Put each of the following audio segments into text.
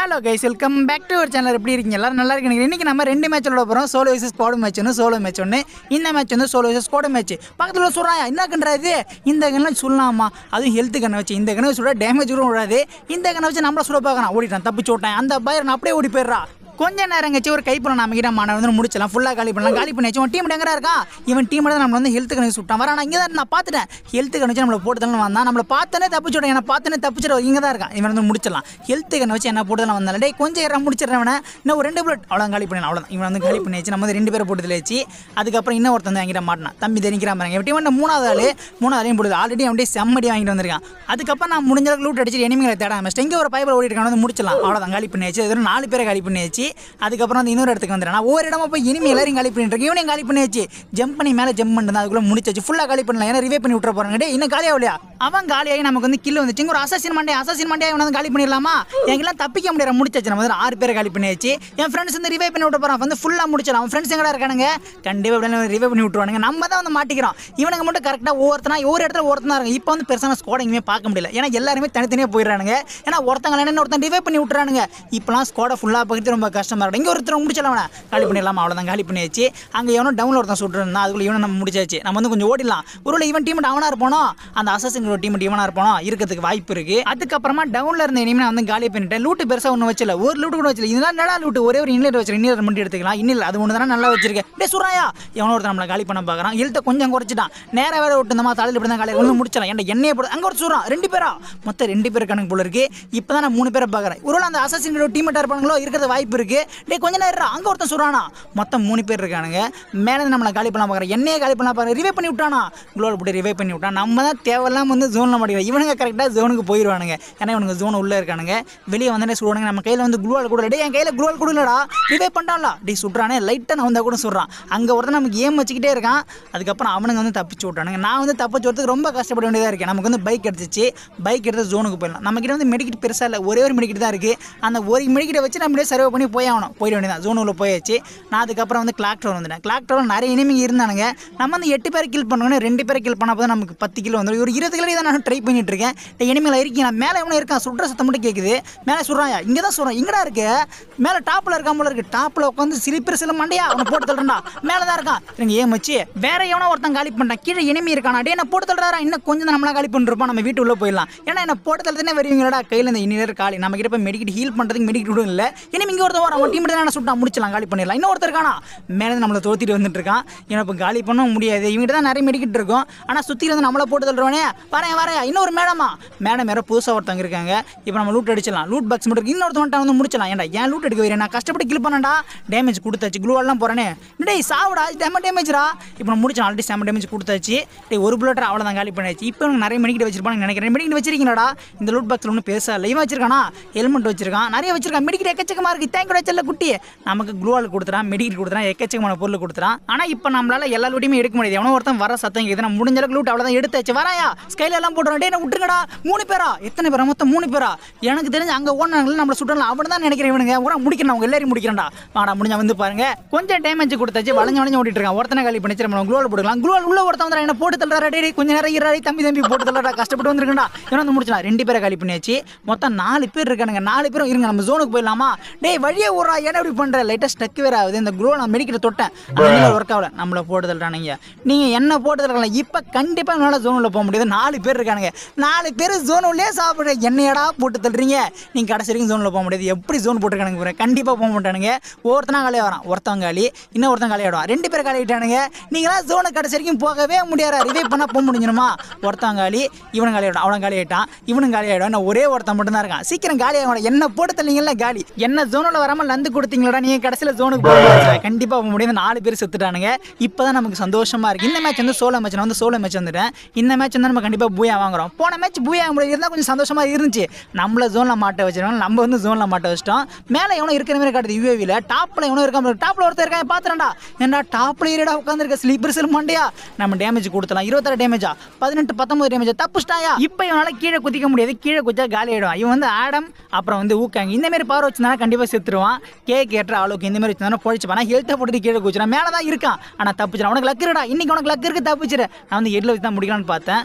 hello guys welcome back to ஒரு channel எப்படி இருக்கீங்க எல்லாரும் நல்லா இருக்கீங்க இன்னைக்கு நம்ம ரெண்டு மேட்ச் விட போகிறோம் சோலோ வயசஸ் ஸ்குவாட் மேட்ச் ஒன்று சோலோ மேட்ச் ஒன்று இந்த மேட்ச் வந்து சோலோ வயசஸ் ஸ்குவாட் மேட்ச் பக்கத்தில் சொல்கிறாயா என்ன கன்றாது இந்த கண்ணை சொல்லலாமா அதுவும் ஹெல்த் கண்ணை வச்சு இந்த கண்ணை சுட டேமேஜ் கூட விடாது இந்த கண்ணை வச்சு நம்மள சுட பார்க்கலாம் ஓடிட்டான் தப்பிச்சு விட்டேன் அந்த பயிர் அப்படியே ஓடி போயிடுறா கொஞ்ச நேரம் கழிச்சு ஒரு கைப்புல நம்ம கிட்ட மாணவன் வந்து முடிச்சலாம் ஃபுல்லாக காலி பண்ணலாம் காலி பண்ணி உன் டீம் எங்கடா இருக்கான் இவன் டீம் தான் நம்ம வந்து ஹெல்த் கணக்கு சுட்டான் வர நான் இங்கே தான் நான் பார்த்துட்டேன் ஹெல்த் கணக்கு நம்மளை போட்டுதான் வந்தான் நம்மளை பார்த்தனே தப்பிச்சுட்டேன் என்ன பார்த்தனே தப்பிச்சிட இங்கே தான் இருக்கான் இவன் வந்து முடிச்சிடலாம் ஹெல்த் கண்ணை வச்சு என்ன போட்டுதான் வந்தால டேய் கொஞ்சம் இடம் முடிச்சிடுறேன் இவனை இன்னும் ஒரு ரெண்டு புல்லட் அவ்வளோ காலி பண்ணலாம் அவ்வளோதான் இவன் வந்து காலி பண்ணி வச்சு நம்ம வந்து ரெண்டு பேரை போட்டு வச்சு அதுக்கப்புறம் இன்னும் ஒருத்தன் வந்து என்கிட்ட மாட்டினான் தம்பி தெரிஞ்சிக்கிறான் பாருங்க எப்படி வந்து மூணாவது ஆள் மூணாவது ஆளையும் போடுது ஆல்ரெடி அவன் செம்மடி வாங்கிட்டு வந்திருக்கான் அதுக்கப்புறம் நான் முடிஞ்ச அளவுக்கு லூட் அடிச்சு எனிமிகளை தேட ஆரம்பிச்சிட்டேன் இங்கே ஒரு பைப்பில் ஓடிட்டு இருக்கான் வந்து முடிச்சலாம் அவ்வளோதான் காலி பண்ணி வச்சு அது நாலு பேரை காலி பண்ணி வச்சு அதுக்கப்புறம் வந்து இன்னொரு இடத்துக்கு வந்துடுறேன் நான் ஒவ்வொரு இடமா போய் இனிமே எல்லாரையும் காலி பண்ணிட்டு இருக்கேன் இவனையும் காலி பண்ணி வச்சு ஜம்ப் பண்ணி மேலே ஜம்ப் பண்ணிட்டு அதுக்குள்ள முடிச்சு வச்சு ஃபுல்லாக காலி பண்ணலாம் ஏன்னா ரிவே பண்ணி விட்டுற போறாங்க டேய் இன்னும் காலியாக இல்லையா அவன் காலியாகி நமக்கு வந்து கில்லு வந்துச்சு இங்க ஒரு அசாசின் மண்டே அசாசின் மண்டே இவனை வந்து காலி பண்ணிடலாமா எங்கெல்லாம் தப்பிக்க முடியாது முடிச்சாச்சு நம்ம வந்து ஆறு பேரை காலி பண்ணி வச்சு என் ஃப்ரெண்ட்ஸ் வந்து ரிவே பண்ணி விட்டு போறான் வந்து ஃபுல்லாக முடிச்சிடலாம் அவன் ஃப்ரெண்ட்ஸ் எங்கடா இருக்கானுங்க கண்டிப்பாக இப்படி ரிவே பண்ணி விட்டுருவானுங்க நம்ம தான் வந்து மாட்டிக்கிறோம் இவனுங்க மட்டும் கரெக்டாக ஒவ்வொருத்தனா ஒவ்வொரு இடத்துல ஒருத்தனா இருக்கும் இப்போ வந்து பெருசான ஸ்குவாட் எங்கேயுமே பார்க்க முடியல ஏன்னா எல்லாருமே தனித்தனியாக போயிடுறானுங்க ஏன்னா ஒருத்தங்க என்ன ஒருத்தன் ரிவே பண்ணி விட்டுறானுங்க இப்போலாம் ஸ்குவாடை ஃபுல்லாக பார்த்து ரொம்ப கஷ்டமாக இருக்கும் இங்கே ஒருத்தர் முடிச்சலாம் அவனை காலி பண்ணிடலாம் அவ்வளோதான் காலி பண்ணி வச்சு அங்கே எவனோ டவுனில் ஒருத்தன் சுட்டுருந்தான் அதுக்குள்ள இவனை நம்ம முடிச்சாச்சு நம்ம வந்து கொஞ்சம் ஓடிடலாம் ஒருவேளை இவன் டீம் அவனா இருப்பானோ அந்த அசசிங்களோட டீம் இவனா இருப்பானோ இருக்கிறதுக்கு வாய்ப்பு இருக்கு அதுக்கப்புறமா டவுன்ல இருந்த இனிமே நான் வந்து காலி பண்ணிட்டேன் லூட்டு பெருசா ஒன்றும் வச்சல ஒரு லூட்டு கூட வச்சல இதெல்லாம் என்னடா லூட்டு ஒரே ஒரு இன்னர் வச்சிருக்கேன் இன்னர் மட்டும் எடுத்துக்கலாம் இன்னில் அது ஒன்று தானே நல்லா வச்சிருக்கேன் டே சுராயா எவனோ ஒருத்தர் நம்மளை காலி பண்ண பார்க்குறான் எழுத்த கொஞ்சம் குறைச்சிட்டான் நேரா வேற விட்டு இந்த மாதிரி தலையில் இப்படி தான் காலையில் ஒன்று முடிச்சலாம் என் எண்ணெயை போடு அங்கே ஒரு சுடுறான் ரெண்டு பேரா மொத்தம் ரெண்டு பேர் கணக்கு போல இருக்கு இப்போ தான் நான் மூணு பேரை பார்க்குறேன் ஒருவேளை அந்த அசசிங்களோட டீமெட்டாக இருப்பாங்களோ இருக்கிறது வாய்ப்பு இருக்கு டே கொஞ்ச நேரம் அங்கே ஒருத்தன் சுடுறானா மொத்தம் மூணு பேர் இருக்கானுங்க மேலே இருந்து நம்மளை காலி பண்ண பார்க்குறேன் என்னையே காலி பண்ண பாருங்க ரிவே பண்ணி விட்டானா குளோல் போட்டு ரிவே பண்ணி விட்டான் நம்ம தான் தேவையில்லாம வந்து ஜோனில் மாட்டிக்கிறோம் இவனுங்க கரெக்டாக ஜோனுக்கு போயிடுவானுங்க ஏன்னா இவனுங்க ஜோன் உள்ளே இருக்கானுங்க வெளியே வந்தே சுடுவானுங்க நம்ம கையில் வந்து குளோல் கூட டே என் கையில் குளோல் கூட இல்லடா ரிவே பண்ணான்ல டே சுடுறானே லைட்டாக நான் வந்தால் கூட சுடுறான் அங்கே ஒருத்தன் நமக்கு ஏம் வச்சுக்கிட்டே இருக்கான் அதுக்கப்புறம் அவனுங்க வந்து தப்பிச்சு விட்டானுங்க நான் வந்து தப்பிச்சு வரதுக்கு ரொம்ப கஷ்டப்பட வேண்டியதாக இருக்கேன் நமக்கு வந்து பைக் எடுத்துச்சு பைக் எடுத்து ஜோனுக்கு போயிடலாம் நம்ம கிட்ட வந்து மெடிக்கிட் பெருசாக இல்லை ஒரே ஒரு மெடிக்கிட் தான் இருக்குது அந்த ஒரு மெடிக்கிட்டை வச்சு நம்மளே சர்வே பண்ணி போய் ஆகணும் போயிட வேண்டியதான் ஜோன் உள்ள போயாச்சு நான் அதுக்கப்புறம் வந்து கிளாக் டவர் வந்துட்டேன் கிளாக் டவர் நிறைய இனிமே இருந்தானுங்க நம்ம வந்து எட்டு பேரை கில் பண்ணணும் ரெண்டு பேரை கில் பண்ண போது நமக்கு பத்து கிலோ வந்துடும் ஒரு இருபது கிலோ தான் நான் ட்ரை பண்ணிட்டு இருக்கேன் இந்த இனிமேல் இருக்கீங்க மேலே எவனோ இருக்கான் சுடுற சத்தம் மட்டும் கேட்குது மேலே சொல்கிறாயா இங்கே தான் சொல்கிறேன் இங்கடா இருக்கு மேலே டாப்பில் இருக்கான் போல இருக்கு டாப்பில் உட்காந்து சிலிப்பர் சில மண்டையா அவனை போட்டு தள்ளுறா மேலே தான் இருக்கான் இவங்க ஏன் வச்சு வேற எவனோ ஒருத்தன் காலி பண்ணிட்டான் கீழே இனிமே இருக்கானா டே என்ன போட்டு தள்ளுறாரா இன்னும் கொஞ்சம் தான் நம்மளா காலி பண்ணிருப்போம் நம்ம வீட்டு உள்ள போயிடலாம் ஏன்னா என்ன போட்டு தள்ளுறதுனே வருவீங்களா கையில் இந்த இனியர் காலி நம்ம கிட்ட போய் மெடிக்கிட் ஹீல் பண்ணுறதுக்கு மெடிக்கிட் கூட இல்லை இனிமே இங்கே ஒருத்தன் வரான் அவன் டீம் என்ன சுட்டான் முடிச்சலாம் காலி பண்ணிடலாம் இன்னும் ஒருத்தர் இருக்கானா மேலே நம்மளை தோத்திட்டு வந்துட்டு இருக்கான் ஏன்னா இப்போ காலி பண்ண முடியாது இவங்ககிட்ட தான் நிறைய மெடிக்கிட்டு இருக்கும் ஆனால் சுற்றி வந்து நம்மளை போட்டு தள்ளுறவனே வரேன் வரேன் இன்னொரு மேடமா மேடம் வேற புதுசாக ஒருத்தவங்க இருக்காங்க இப்போ நம்ம லூட் அடிச்சலாம் லூட் பாக்ஸ் மட்டும் இருக்கு இன்னொருத்தவன்ட்ட வந்து முடிச்சலாம் ஏன்டா ஏன் லூட் எடுக்க வரேன் நான் கஷ்டப்பட்டு கில் பண்ணேன்டா டேமேஜ் கொடுத்தாச்சு குளூவெல்லாம் போகிறேனே டேய் சாவுடா செம்ம டேமேஜ்ரா இப்போ நம்ம முடிச்சோம் ஆல்ரெடி செம்ம டேமேஜ் கொடுத்தாச்சு டேய் ஒரு புல்லட்டர் அவ்வளோதான் காலி பண்ணியாச்சு இப்போ எனக்கு நிறைய மெடிக்கிட்டு வச்சிருப்பான்னு நினைக்கிறேன் மெடிக்கிட்டு வச்சிருக்கீங்களாடா இந்த லூட் பாக்ஸில் ஒன்றும் பெருசாக இல்லை இவன் வச்சிருக்கானா ஹெல்மெட் வச்சிருக்கான் நிறைய வச்சிருக்கான் மெடிக்கிட் எக்கச்சக்கமாக இருக்குது தேங்க் வச்சல குட்டி நமக்கு குளூவால் கொடுத்துறான் மெடிக்கிட் கொடுத்துறான் எக்கச்சக்கமான பொருள் கொடுத்துறான் ஆனால் இப்போ நம்மளால எல்லா லூட்டையுமே எடுக்க முடியாது எவனோ ஒருத்தன் வர சத்தம் கேட்குது நான் முடிஞ்ச அளவுக்கு லூட் அவ்வளோதான் எடுத்தாச்சு வராயா ஸ்கைல எல்லாம் போடுறோம் டே என்ன விட்டுருங்கடா மூணு பேரா எத்தனை பேரா மொத்தம் மூணு பேரா எனக்கு தெரிஞ்சு அங்கே ஓடினாங்களே நம்மளை சுட்டலாம் அவனு தான் நினைக்கிறேன் இவனுங்க ஊரா முடிக்கணும் அவங்க எல்லாரையும் முடிக்கிறேன்டா வாடா முடிஞ்சா வந்து பாருங்க கொஞ்சம் டேமேஜ் கொடுத்தாச்சு வளைஞ்சு வளைஞ்சு ஓடிட்டு இருக்கான் ஒருத்தனை காலி பண்ணி நம்ம குளோல் போட்டுக்கலாம் குளோல் உள்ள ஒருத்தன் வந்து என்ன போட்டு தள்ளுறா டேய் கொஞ்ச நேரம் இறாடி தம்பி தம்பி போட்டு தள்ளுறா கஷ்டப்பட்டு வந்திருக்கா இவன் வந்து முடிச்சலாம் ரெண்டு பேரை காலி பண்ணியாச்சு மொத்தம் நாலு பேர் இருக்கானுங்க நாலு பேரும் இருங்க நம்ம ஜோனுக்கு போயிடலாமா டேய் வழியே ஊரா ஏன்னா இப்படி பண்ற லைட்டாக ஸ்டக் வேற ஆகுது இந்த குளோ நான் மெடிக்கிட்ட தொட்டேன் ஒர்க் ஆகல நம்மள போட்டு தள்ளுறானுங்க நீங்க என்ன போட்டு தள்ளலாம் இப்போ கண்டிப்பாக என்னால் ஜோனுள்ள போக முடியாது நாலு பேர் இருக்கானுங்க நாலு பேர் ஜோன் உள்ளே சாப்பிட்ற என்னையடா போட்டு தள்ளுறீங்க நீங்கள் கடைசி வரைக்கும் ஜோனில் போக முடியாது எப்படி ஜோன் போட்டுருக்கானுங்க பாருங்க கண்டிப்பாக போக மாட்டானுங்க ஒருத்தனா காலியாக வரான் ஒருத்தன் காலி இன்னும் ஒருத்தன் காலி ஆடுவான் ரெண்டு பேர் காலி ஆகிட்டானுங்க நீங்களா ஜோனை கடைசி வரைக்கும் போகவே முடியாது ரிவைவ் பண்ணால் போக முடிஞ்சிடுமா ஒருத்தன் காலி இவனும் காலி ஆகிடும் அவன் காலி ஆகிட்டான் இவனும் காலி ஆகிடும் நான் ஒரே ஒருத்தன் மட்டும் தான் இருக்கான் சீக்கிரம் காலி ஆகணும் என்ன போட்டு தள்ளீங்கல்ல காலி என்ன ஜோனில் வராமல் லந்து கொடுத்தீங்களா நீங்கள் கடைசியில் ஜோனுக்கு போக முடியாது கண்டிப்பாக போக முடியாது நாலு பேர் செத்துட்டானுங்க இப்போ தான் நமக்கு சந்தோஷமா இருக்கு இந்த மேட்ச் வந்து சோலோ மேட்ச் நான் வந்து சோலோ மேட்ச் வந்துட்டேன் இந்த மேட்ச் வந்து நம்ம கண்டிப்பாக பூயா வாங்குறோம் போன மேட்ச் பூயா முடியாது இருந்தால் கொஞ்சம் சந்தோஷமா இருந்துச்சு நம்மள ஜோனில் மாட்ட வச்சிருக்காங்க நம்ம வந்து ஜோனில் மாட்ட வச்சிட்டோம் மேலே எவனோ இருக்கிற மாதிரி காட்டுது யூஏவியில் டாப்பில் எவனோ இருக்கான் டாப்பில் ஒருத்தர் இருக்கான் பார்த்துறேன்டா ஏன்டா டாப்பில் ஏறிடா உட்காந்துருக்க ஸ்லீப்பர் செல் மண்டையா நம்ம டேமேஜ் கொடுத்தலாம் இருபத்தாறு டேமேஜா பதினெட்டு பத்தொன்பது டேமேஜ் தப்புச்சிட்டாயா இப்போ இவனால கீழே குதிக்க முடியாது கீழே குதிச்சா காலி ஆயிடும் இவன் வந்து ஆடம் அப்புறம் வந்து ஊக்காங்க இந்த மாதிரி பவர் வச்சிருந்தா கண்டிப்பாக செத்துருவான் கேக் ஏற்ற அளவுக்கு இந்த மாதிரி வச்சிருந்தா பொழிச்சுப்பான் ஹெல்த்தை போட்டு கீழே குதிச்சிடும் மேலே தான் இருக்கான் ஆனால் தப்பிச்சிடும் உனக்கு லக்கு இருக்கடா இன்னைக்கு உனக்கு லக்கு இருக்கு தப்பிச்சிரு நான் வந்து எட்டில் வச்சு தான் முடிக்கலாம்னு பார்த்தேன் அதுக்கப்புறம்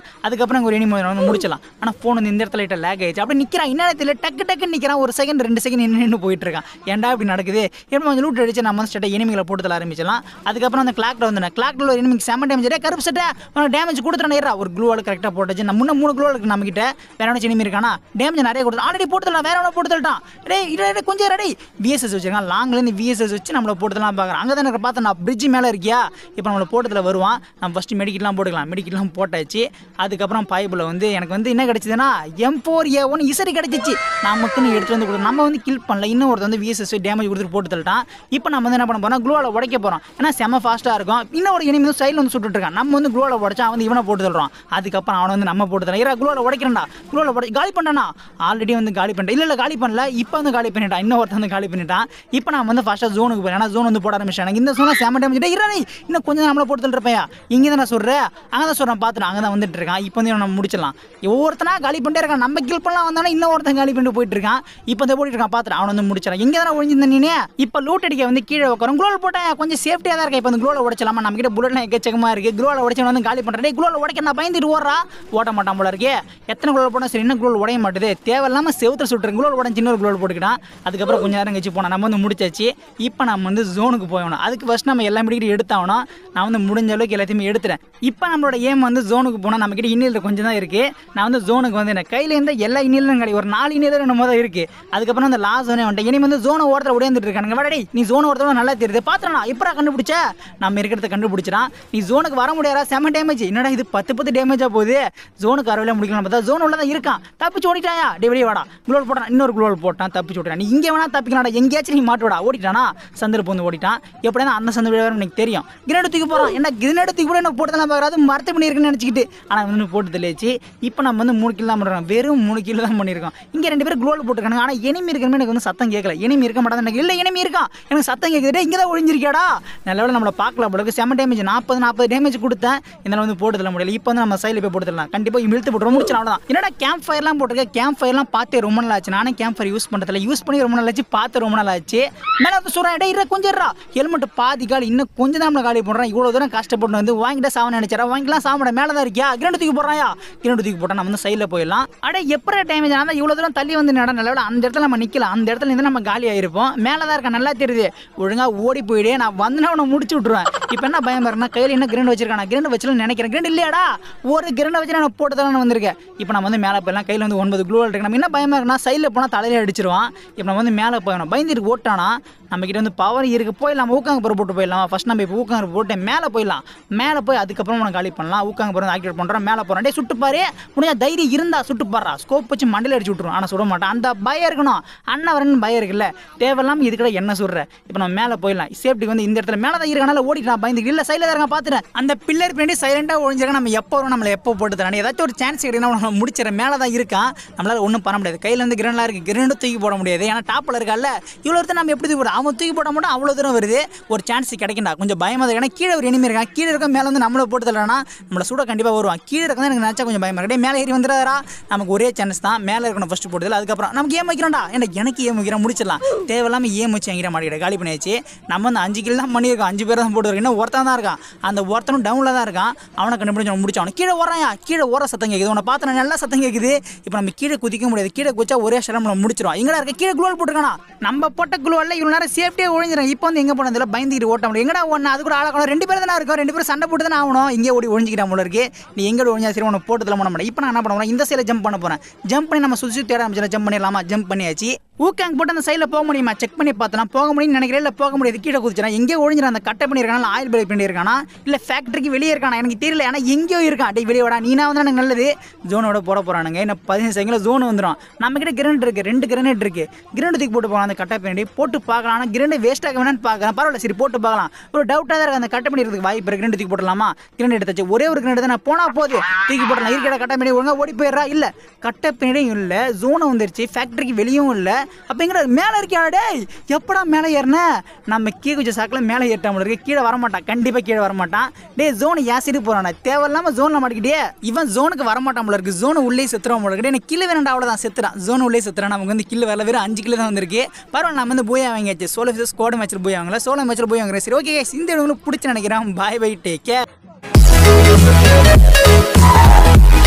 அதுக்கப்புறம் ஒரு எனிமி வந்து முடிச்சலாம் ஆனால் ஃபோன் வந்து இந்த இடத்துல லைட்டாக லேக் ஆயிடுச்சு அப்படி நிற்கிறான் என்ன இடத்துல டக்கு டக்குன்னு நிற்கிறான் ஒரு செகண்ட் ரெண்டு செகண்ட் நின்று நின்று போயிட்டு இருக்கான் ஏன்டா இப்படி நடக்குது எப்போ கொஞ்சம் லூட் அடிச்சு நம்ம வந்து ஸ்டேட்டை எனிமிகளை போட்டு தர ஆரம்பிச்சலாம் அதுக்கப்புறம் அந்த கிளாக்ல வந்து கிளாக்ல ஒரு எனிமிக்கு செம டேமேஜ் கருப்பு சட்டை உனக்கு டேமேஜ் கொடுத்துறா ஒரு க்ளூவால் கரெக்டாக போட்டுச்சு நம்ம முன்ன மூணு க்ளூவால் இருக்கு நம்ம கிட்ட வேற ஒன்று எனிமி இருக்கானா டேமேஜ் நிறைய கொடுத்து ஆல்ரெடி போட்டுலாம் வேற ஒன்று போட்டு தள்ளிட்டான் டேய் இரு, இரு, கொஞ்சம் ரெடி விஎஸ்எஸ் வச்சிருக்கான் லாங்லேருந்து விஎஸ்எஸ் வச்சு நம்மளை போட்டுலாம் பார்க்குறேன் அங்கே தான் எனக்கு பார்த்தா நான் பிரிட்ஜ் மேலே இருக்கியா இப்போ நம்மளை போட்டதில் வருவான் நம்ம ஃபஸ்ட்டு மெடிக்கெட்லாம் போட்டுக்கலாம் மெடிக்கெட்லாம் போட்டாச்சு அதுக்கப்புறம் பைப்பில் வந்து எனக்கு வந்து என்ன கிடைச்சதுன்னா எம் ஃபோர் ஏ ஒன் இசரி கிடைச்சிச்சு நமக்குன்னு எடுத்து வந்து கொடுத்து நம்ம வந்து கில் பண்ணல இன்னும் ஒருத்தர் வந்து விஎஸ்எஸ் டேமேஜ் கொடுத்துட்டு போட்டு தள்ளிட்டான் இப்போ நம்ம வந்து என்ன பண்ண போறோம் க்ளோவில் உடைக்க போகிறோம் ஏன்னா செம ஃபாஸ்ட்டாக இருக்கும் இன்னும் ஒரு enemy வந்து சைடில் வந்து சுட்டுட்டு இருக்கான் நம்ம வந்து க்ளோவில் உடைச்சா அவன் வந்து இவனை போட்டு தள்ளுறான் அதுக்கப்புறம் அவனை வந்து நம்ம போட்டு தரலாம் இரா க்ளோவில் உடைக்கிறேன்டா க்ளோவில் உடை காலி பண்ணனா ஆல்ரெடி வந்து காலி பண்ணிட்டேன் இல்லை இல்லை காலி பண்ணல இப்போ வந்து காலி பண்ணிட்டான் இன்னும் ஒருத்தன் வந்து காலி பண்ணிட்டான் இப்போ நான் வந்து ஃபஸ்ட்டாக ஜோனுக்கு போகிறேன் ஏன்னா ஜோன் வந்து போட ஆரம்பிச்சேன் எனக்கு இந்த சோனா செம டேமேஜ் இரா நீ இன்னும் கொஞ்சம் நம்மளை போட்டு தள்ளிருப்பையா இங்கே தான் நான் சொல்கிறேன் அங்கே தான் சொல்கிறேன் பார்த்துட்டு அங்கே தான் வந்துட்டு இருக்கான் இப்போ வந்து இவனை நம்ம முடிச்சிடலாம் ஒவ்வொருத்தனா காலி பண்ணிட்டே இருக்கான் நம்ம கில் பண்ணலாம் வந்தானே இன்னும் ஒருத்தன் காலி பண்ணிட்டு போயிட்டு இருக்கான் இப்போ வந்து போயிட்டு இருக்கான் பார்த்துட்டு அவனை வந்து முடிச்சிடலாம் எங்கே தானே ஒழிஞ்சிருந்த நீனே இப்போ லூட் அடிக்க வந்து கீழே உட்காரும் குளோல் போட்டேன் கொஞ்சம் சேஃப்டியாக தான் இருக்கேன் இப்போ வந்து குளோவில் உடைச்சலாமா நம்ம கிட்ட புல்லட்லாம் எக்கச்சக்கமாக இருக்குது குளோவில் உடைச்சவன் வந்து காலி பண்ணுறேன் குளோவில் உடைக்க நான் பயந்துட்டு ஓடுறா ஓட்ட மாட்டான் போல இருக்கே எத்தனை குளோல் போனால் சரி இன்னும் குளோல் உடைய மாட்டுது தேவையில்லாமல் செவுத்துல சுட்டுறேன் குளோல் உடஞ்சி இன்னொரு குளோல் போட்டுக்கிட்டான் அதுக்கப்புறம் கொஞ்சம் நேரம் கழிச்சு போனோம் நம்ம வந்து முடிச்சாச்சு இப்போ நம்ம வந்து ஜோனுக்கு போகணும் அதுக்கு ஃபர்ஸ்ட் நம்ம எல்லா மெடிக்கிட்டு எடுத்தாகணும் நான் வந்து முடிஞ்ச அளவுக்கு எல்லாத்தையுமே எடுத்துறேன் இப்போ நம்மளோட ஏம் வந்து ஜோனுக்கு போனால் நம்ம கிட்ட இன்னில் கொஞ்சம் தான் இருக்குது நான் வந்து ஜோனுக்கு வந்து எனக்கு கையில் இருந்த எல்லா இன்னிலும் கிடையாது ஒரு நாலு இன்னிலும் என்னமோ தான் இருக்குது அதுக்கப்புறம் அந்த லாஸ்ட் ஜோனே வந்துட்டேன் இனி வந்து ஜோனை ஓரத்தில் உடையாந்துட்டு இருக்கானுங்க வாடா நீ ஜோன் ஓரத்தில் நல்லா தெரியுது பாத்திரனா எப்படா கண்டுபிடிச்ச நம்ம இருக்கிறத கண்டுபிடிச்சிடான் நீ ஜோனுக்கு வர முடியாதா செம டேமேஜ் என்னடா இது பத்து பத்து டேமேஜாக போகுது ஜோனுக்கு அறவையில் முடிக்கலாம் பார்த்தா ஜோன் உள்ள தான் இருக்கான் தப்பிச்சு ஓடிட்டாயா டே வெளியே வாடா குளோல் போட்டான் இன்னொரு குளோல் போட்டான் தப்பிச்சு ஓடிட்டான் நீ இங்கே வேணா தப்பிக்கலாம்டா எங்கேயாச்சும் நீ மாட்டுவடா ஓடிட்டானா சந்திரப்பு வந்து ஓடிட்டான் எப்படின்னா அந்த சந்திர வேறு எனக்கு தெரியும் கிரேடு தூக்கி போகிறான் என்ன கிரேடு தூக்கி கூட எனக்கு போட்டதெல்லாம் பார்க்குறது மரத்து பண்ணி இருக்குன்னு நினச்சிக்கிட்டு ஆனால் வந்து போட்டு தெளிச்சு இப்போ நம்ம வந்து மூணு கிலோ தான் பண்ணுறோம் வெறும் மூணு கிலோ தான் பண்ணியிருக்கோம் இங்கே ரெண்டு பேரும் குளோல் போட்டுருக்காங்க ஆனால் எனிமி இருக்கிறமே எனக்கு வந்து சத்தம் கேட்கல எனிமி இருக்க மாட்டாங்க எனக்கு இல்லை எனிமி இருக்கான் எனக்கு சத்தம் கேட்குது இங்கே தான் ஒழிஞ்சிருக்கியாடா நல்ல வேளை நம்மளை பார்க்கல போல செம டேமேஜ் நாற்பது நாற்பது டேமேஜ் கொடுத்தேன் இதனால் வந்து போட்டு தள்ள முடியல இப்போ வந்து நம்ம சைடில் போய் போட்டு தரலாம் கண்டிப்பாக இழுத்து போட்டு முடிச்சிடலாம் அவ்வளோதான் என்னடா கேம்ப் ஃபயர்லாம் போட்டிருக்கேன் கேம்ப் ஃபயர்லாம் பார்த்தே ரொம்ப நாள் ஆச்சு நானே கேம்ப் ஃபயர் யூஸ் பண்ணுறதில்ல யூஸ் பண்ணி ரொம்ப நாள் ஆச்சு பார்த்து ரொம்ப நாள் ஆச்சு மேலே வந்து சொல்கிறேன் இடம் இரு கொஞ்சம் இருடா ஹெல்மெட் பாதி காலி இன்னும் கொஞ்சம் தான் நம்மளை காலி பண்ணுறேன் இவ்வளோ தூரம் கஷ்டப்பட்டு வந்து வாங்கிட்டு சாவன் நினைச்சாரா வாங்கிக்கலாம் சாப்பிட மேலே தான் இருக்கியா கிரண்டு தூக்கி போடுறாயா கிரண்டு தூக்கி போட்டால் நம்ம வந்து சைடில் போயிடலாம் அடே எப்படி டேமேஜ் ஆனால் இவ்வளோ தூரம் தள்ளி வந்து நட நல்ல வேளை அந்த இடத்துல நம்ம நிற்கலாம் அந்த இடத்துல இருந்து நம்ம காலி ஆயிருப்போம் மேலே தான் இருக்க நல்லா தெரியுது ஒழுங்காக ஓடி போயிடு நான் வந்தனா அவனை முடிச்சு விட்ருவேன் இப்போ என்ன பயம் பாருன்னா கையில் என்ன கிரண்ட் வச்சிருக்கான் நான் கிரண்ட் வச்சுல நினைக்கிறேன் கிரண்ட் இல்லையாடா ஒரு கிரண்டை வச்சு நான் போட்டு தான் வந்திருக்கேன் இப்போ நம்ம வந்து மேலே போயிடலாம் கையில் வந்து ஒன்பது க்ளூவல் இருக்கு நம்ம என்ன பயமா இருக்குன்னா சைடில் போனால் தலையில அடிச்சிருவான் இப்போ நம்ம வந்து மேலே போயிடணும் பயந்துட்டு ஓட்டானா நம்ம கிட்ட வந்து பவர் இருக்கு போயிடலாம் ஊக்காங்க பருப்பு போட்டு போயிடலாம் ஃபர்ஸ்ட் நம்ம இப்போ ஊக்காங்க பருப்பு போட்டு மேலே போயிடலாம் மேலே போய் அதுக்கப்புறம் உனக்கு காலி பண்ணலாம் ஊக்காங்க பருப்பு ஆக்டிவேட் பண்ணுறோம் மேலே போகிறோம் டே சுட்டு பாரு முடிஞ்சா தைரியம் இருந்தா சுட்டு பாடுறா ஸ்கோப் வச்சு மண்டையில் அடிச்சு விட்ருவோம் ஆனால் சுட மாட்டான் அந்த பயம் இருக்கணும் அண்ணன் வரன்னு பயம் இருக்குல்ல தேவையில்லாமல் இது கூட என்ன சொல்ற இப்போ நம்ம மேலே போயிடலாம் சேஃப்டிக்கு வந்து இந்த இடத்துல மேலே தான் இருக்கனால ஓடிட்டான் பயந்து இல்லை சைடில் தான் இருக்கான் பார்த்துட்டேன் அந்த பில்லர் பின்னாடி சைலண்டாக ஒழிஞ்சிருக்க நம்ம எப்போ வரும் நம்மளை எப்போ போட்டு தரணும் ஏதாச்சும் ஒரு சான்ஸ் கிடையாது நம்ம முடிச்சிடறேன் மேலே தான் இருக்கான் நம்மளால ஒன்றும் பண்ண முடியாது கையில் வந்து கிரண்டெலாம் இருக்குது கிரண்டும் தூக்கி போட முடியாது ஏன்னா டாப்பில் இருக்கால இவ்வளோ ஒருத்தர் நம்ம எப்படி தூக்கி போட அவன் தூக்கி போட மாட்டோம் அவ்வளோ தூரம் வருது ஒரு சான்ஸ் கிடைக்கண்டா கொஞ்சம் பயமாக இருக்கு ஏன்னா கீழே ஒரு இனிமே இருக்கான் கீழே இருக்க மேலே வந்து நம்மளை போட்டு தரலனா நம்மளை சூட கண்டிப்பாக வருவான் கீழே இருக்க எனக்கு நினச்சா கொஞ்சம் பயமாக இருக்கு டேய், மேலே ஏறி வந்துடுறா நமக்கு ஒரே சான்ஸ் தான் மேலே இருக்கணும் ஃபஸ்ட்டு போட்டதில் அதுக்கப்புறம் நமக்கு ஏன் வைக்கிறோம்டா ஏன்னா எனக்கு ஏன் வைக்கிறோம் முடிச்சிடலாம் தேவையில்லாமல் ஏன் வச்சு எங்கிற மாட்டேங்கிற காலி பண்ணியாச்சு நம்ம வந்து அஞ்சு கிலோ தான் பண்ணியிருக்கோம் அஞ்சு பேர் தான் போட்டு இன்னும் ஒருத்தன் தான் இருக்கான் அந்த ஒருத்தனும் டவுனில் தான் இருக்கான் அவனை கண்டுபிடிச்சு அவன் முடிச்சான் கீழே ஓடுறான் கீழே ஓர சத்தம் கேட்குது உன்னை பார்த்து நல்லா சத்தம் கேட்குது இப்போ நம்ம கீழே குதிக்க முடியாது கீழே குதிச்சா ஒரே ஷரம் நம்ம முடிச்சிடும் எங்கடா இருக்க கீழே குளோல் போட்டுருக்கானா நம்ம போட்ட குளோவில் இவ்வளோ நேரம் சேஃப்டியாக ஒழிஞ்சிடும் இப்போ வந்து எங்கே போனதில்ல பயந்துக்கிட்டு ஓட்ட முடியும் எங்கடா ஒன்று அது கூட ஆளக்கணும் ரெண்டு பேர் தானே இருக்கும் ரெண்டு பேரும் சண்டை போட்டு தானே ஆகணும் இங்கே ஓடி ஒழிஞ்சிக்கிட்டான் போல இருக்கு நீ எங்கே ஒழிஞ்சா சரி உனக்கு போட்டதில் பண்ண மாட்டேன் இப்போ நான் என்ன பண்ண போறேன் இந்த சைடில் ஜம்ப் பண்ண போகிறேன் ஜம்ப் பண்ணி நம்ம சுற்றி சுற்றி தேட ஆரம்பிச்சிடலாம் ஜம்ப் பண்ணிடலாமா ஜம்ப் பண்ணியாச்சு ஊக்காங்க போட்டு அந்த சைடில் போக முடியுமா செக் பண்ணி பார்த்தலாம் போக முடியும்னு நினைக்கிறேன் இல்லை போக முடியாது கீழே குதிச்சிடா எங்கே ஒழிஞ்சிடும் அந்த கட்டை பண்ணியிருக்கானா ஆயில் பிரேக் பண்ணியிருக்கானா இல்லை ஃபேக்ட்ரிக்கு வெளியே இருக்கானா எனக்கு தெரியல ஏன்னா எங்கேயோ இருக்கான் டேய் வெளியே வாடா நீனா வந்து எனக்கு நல்லது ஜோனோட போட போகிறானுங்க இன்னும் பதினஞ்சு செகண்டில் ஜோன் வந்துடும் நம்ம கிட்ட கிரனேட் இருக்குது ரெண்டு கிரனேட் இருக்குது கிரனேட் தூக்கி போட்டு போகலாம் அந்த கட்டை பண்ணி போட்டு பார்க்கலாம் ஆனால் கிரனேட் வேஸ்ட் ஆக வேணான்னு பார்க்கலாம் பரவாயில்ல சரி போட்டு பார்க்கலாம் ஒரு டவுட்டாக தான் இருக்குது அந்த கட்டை பண்ணி இருக்கிறதுக்கு வாய்ப்பு இருக்குது கிரனேட் தூக்கி போடலாமா கிரனேட் எடுத்தாச்சு ஒரே ஒரு கிரனேட் தான் போனால் போகுது தூக்கி போடலாம் இருக்கிற கட்டை பண்ணி ஒழுங்கா ஓடி போயிடுறா இல்லை கட்டை பின்னாடியும் இல்லை ஜோனை வந்துருச்சு ஃபேக்ட்ரிக்கு வெளியும் இல்லை அப்படிங்கிற மேலே இருக்கியா டேய் எப்படா மேலே ஏறின நம்ம கீழே கொஞ்சம் சாக்கில் மேலே ஏற்றாமல் இருக்கு கீழே வரமாட்டான் கண்டிப்பாக கீழே வரமாட்டான் டேய் ஜோன் ஏசிட்டு போகிறானே தேவையில்லாமல் ஜோனில் மாட்டிக்கிட்டே இவன் ஜோனுக்கு வரமாட்டான் போல இருக்கு ஜோனை உள்ளே செத்துறோம் போல இருக்கு எனக்கு கில்லு வேணாண்டா அவ்வளோதான் செத்துறான் ஜோன் உள்ளே செத்துறான் நமக்கு வந்து கில்லு வேலை வெறும் அஞ்சு கிலோ தான் வந்திருக்கு பரவாயில்ல நம்ம வந்து போய் வாங்கியாச்சு சோலோ ஃபிசஸ் கோடை மேட்ச்சில் போய் வாங்கல சோலோ மேட்ச்சில் போய் வாங்குறேன் சரி ஓகே இந்த இடம் உங்களுக்கு பிடிச்சி நினைக்கிறேன் bye bye take care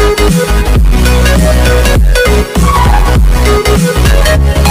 Thank